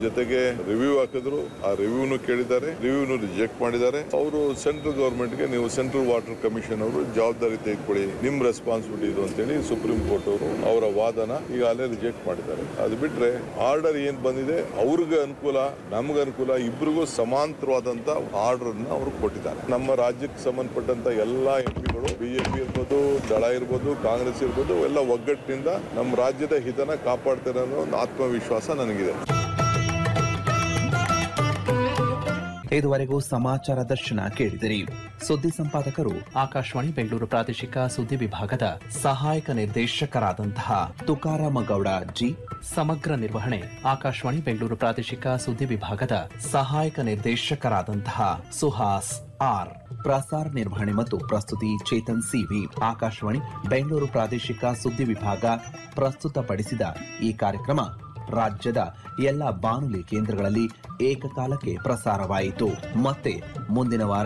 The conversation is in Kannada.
ಜೊತೆಗೆ ರಿವ್ಯೂ ಹಾಕಿದ್ರು ಆ ರಿವ್ಯೂನು ಕೇಳಿದ್ದಾರೆ ರಿವ್ಯೂನು ರಿಜೆಕ್ಟ್ ಮಾಡಿದ್ದಾರೆ ಅವರು ಸೆಂಟ್ರಲ್ ಗವರ್ಮೆಂಟ್ ಗೆ ನೀವು ಸೆಂಟ್ರಲ್ ವಾಟರ್ ಕಮಿಷನ್ ಅವರು ಜವಾಬ್ದಾರಿ ತೆಗೆದುಕೊಳ್ಳಿ ನಿಮ್ ರೆಸ್ಪಾನ್ಸಿಬಿಲಿಟಿ ಇದು ಅಂತೇಳಿ ಸುಪ್ರೀಂ ಕೋರ್ಟ್ ಅವರು ಅವರ ವಾದನ ಈಗಾಗಲೇ ರಿಜೆಕ್ಟ್ ಮಾಡಿದ್ದಾರೆ ಅದು ಬಿಟ್ರೆ ಆರ್ಡರ್ ಏನ್ ಬಂದಿದೆ ಅವ್ರಿಗೆ ಅನುಕೂಲ ನಮ್ಗೆ ಅನುಕೂಲ ಇಬ್ಬರಿಗೂ ಸಮಾಂತರವಾದಂತ ಆರ್ಡರ್ ಅನ್ನ ಅವರು ಕೊಟ್ಟಿದ್ದಾರೆ ನಮ್ಮ ರಾಜ್ಯಕ್ಕೆ ಸಂಬಂಧಪಟ್ಟಂತ ಎಲ್ಲಾ ಎಂಪಿಗಳು ಬಿಜೆಪಿ ಇರ್ಬೋದು ದಳ ಇರ್ಬೋದು ಕಾಂಗ್ರೆಸ್ ಇರ್ಬೋದು ಎಲ್ಲ ಒಗ್ಗಟ್ಟಿನಿಂದ ನಮ್ಮ ರಾಜ್ಯದ ಹಿತನ ಕಾಪಾಡ್ತಾರೆ ಅನ್ನೋ ಒಂದು ಆತ್ಮವಿಶ್ವಾಸ ನನಗಿದೆ ಇದುವರೆಗೂ ಸಮಾಚಾರ ದರ್ಶನ ಕೇಳಿದಿರಿ ಸುದ್ದಿ ಸಂಪಾದಕರು ಆಕಾಶವಾಣಿ ಬೆಂಗಳೂರು ಪ್ರಾದೇಶಿಕ ಸುದ್ದಿ ವಿಭಾಗದ ಸಹಾಯಕ ನಿರ್ದೇಶಕರಾದಂತಹ ತುಕಾರಾಮ ಗೌಡ ಜಿ ಸಮಗ್ರ ನಿರ್ವಹಣೆ ಆಕಾಶವಾಣಿ ಬೆಂಗಳೂರು ಪ್ರಾದೇಶಿಕ ಸುದ್ದಿ ವಿಭಾಗದ ಸಹಾಯಕ ನಿರ್ದೇಶಕರಾದಂತಹ ಸುಹಾಸ್ ಆರ್ ಪ್ರಸಾರ ನಿರ್ವಹಣೆ ಮತ್ತು ಪ್ರಸ್ತುತಿ ಚೇತನ್ ಸಿವಿ ಆಕಾಶವಾಣಿ ಬೆಂಗಳೂರು ಪ್ರಾದೇಶಿಕ ಸುದ್ದಿ ವಿಭಾಗ ಪ್ರಸ್ತುತಪಡಿಸಿದ ಈ ಕಾರ್ಯಕ್ರಮ ರಾಜ್ಯದ ಎಲ್ಲ ಬಾನುಲಿ ಕೇಂದ್ರಗಳಲ್ಲಿ ಏಕಕಾಲಕ್ಕೆ ಪ್ರಸಾರವಾಯಿತು ಮತ್ತೆ ಮುಂದಿನ ವಾರ